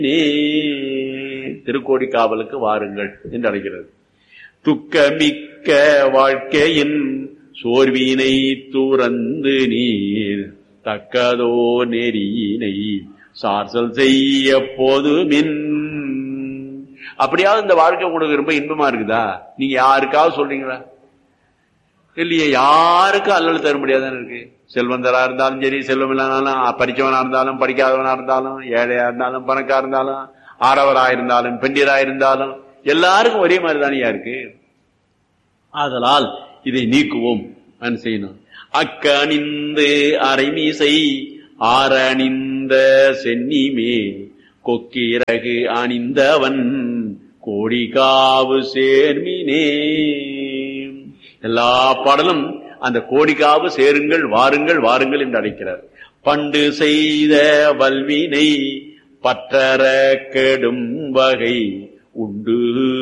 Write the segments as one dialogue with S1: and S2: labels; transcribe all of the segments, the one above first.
S1: நீ திருக்கோடி காவலுக்கு வாருங்கள் என்று அழைக்கிறது துக்கமிக்க வாழ்க்கையின் சோர்வினை துறந்து நீர் தக்கதோ நெறியினை சார்சல் செய்ய போதுமின் அப்படியாவது இந்த வாழ்க்கை உங்களுக்கு ரொம்ப இன்பமா இருக்குதா நீங்க யாருக்காவது சொல்றீங்களா இல்லையே யாருக்கும் அல்லல் தர முடியாதானே இருக்கு செல்வந்தரா இருந்தாலும் சரி செல்வம் இல்லாதாலும் படிச்சவனா இருந்தாலும் படிக்காதவனா இருந்தாலும் ஏழையா இருந்தாலும் பணக்கா இருந்தாலும் ஆடவரா இருந்தாலும் பெண்டியரா இருந்தாலும் எல்லாருக்கும் ஒரே மாதிரி தானே இருக்கு ஆதலால் இதை நீக்குவோம் செய்யணும் அக்கணிந்து அரைமீசை ஆரணிந்த சென்னிமே கொக்கிரகு அணிந்தவன் கோடிகாவு சேர்மினே எல்லா பாடலும் அந்த கோடிக்காவு சேருங்கள் வாருங்கள் வாருங்கள் என்று அழைக்கிறார் பண்டு செய்த வல்வினை பற்றற கெடும் வகை உண்டு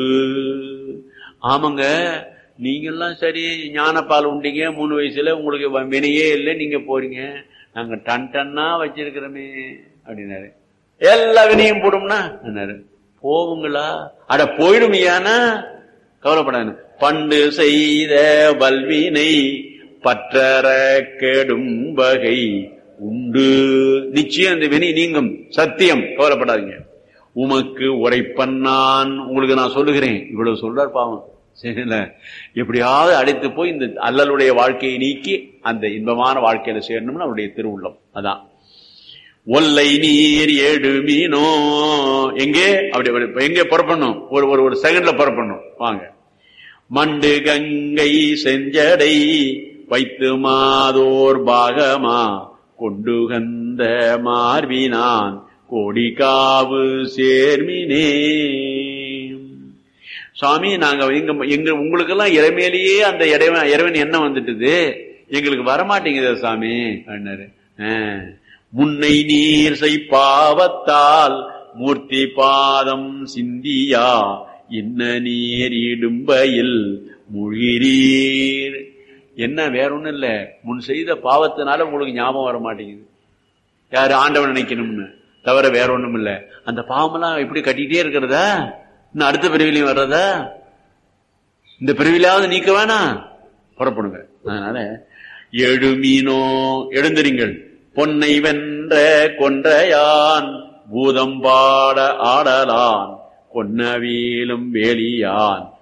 S1: ஆமாங்க நீங்கெல்லாம் சரி ஞானப்பால் உண்டீங்க மூணு வயசுல உங்களுக்கு வினையே இல்லை நீங்க போறீங்க நாங்க டன் டன்னா வச்சிருக்கிறோமே அப்படின்னாரு எல்லா வினையும் போடும்னா போவுங்களா அட போயிடுமையானா கவலைப்படாது பண்டு செய்த வல்வினை பற்றற கெடும் வகை உண்டு நிச்சயம் அந்த வினை நீங்கும் சத்தியம் கவலைப்படாதீங்க உமக்கு உரைப்பன் நான் உங்களுக்கு நான் சொல்லுகிறேன் இவ்வளவு சொல்றார் பாவம் சரிங்கள எப்படியாவது அழைத்து போய் இந்த அல்லலுடைய வாழ்க்கையை நீக்கி அந்த இன்பமான வாழ்க்கையில சேரணும்னு அவருடைய திருவுள்ளம் அதான் ஒல்லை நீர் ஏடு மீனோ எங்கே அப்படி எங்கே புறப்படணும் ஒரு ஒரு ஒரு செகண்ட்ல புறப்படணும் வாங்க மண்டு கங்கை செஞ்சடை வைத்து மாதோர் பாகமா கொண்டு கந்த மார்பினான் கோடிக்காவு சேர்மினே சுவாமி நாங்க எங்க எங்க உங்களுக்கெல்லாம் இறைமையிலேயே அந்த இறைவன் இறைவன் என்ன வந்துட்டுது எங்களுக்கு வரமாட்டேங்குது சாமி அப்படின்னாரு முன்னை நீர் செய் பாவத்தால் மூர்த்தி பாதம் சிந்தியா இன்ன நீர் இடும்பையில் முழிரீர் என்ன வேற ஒண்ணும் இல்ல முன் செய்த பாவத்தினால உங்களுக்கு ஞாபகம் வர மாட்டேங்குது யாரு ஆண்டவன் நினைக்கணும்னு தவிர வேற ஒண்ணும் இல்ல அந்த பாவமெல்லாம் எப்படி கட்டிட்டே இருக்கிறதா இன்னும் அடுத்த பிரிவிலையும் வர்றதா இந்த பிரிவிலாவது நீக்க வேணாம் புறப்படுங்க அதனால எழுமீனோ எழுந்திருங்கள் பொன்னை வென்ற கொன்றையான் பூதம் பாட ஆடலான் கொன்னவீலும் வேலியான்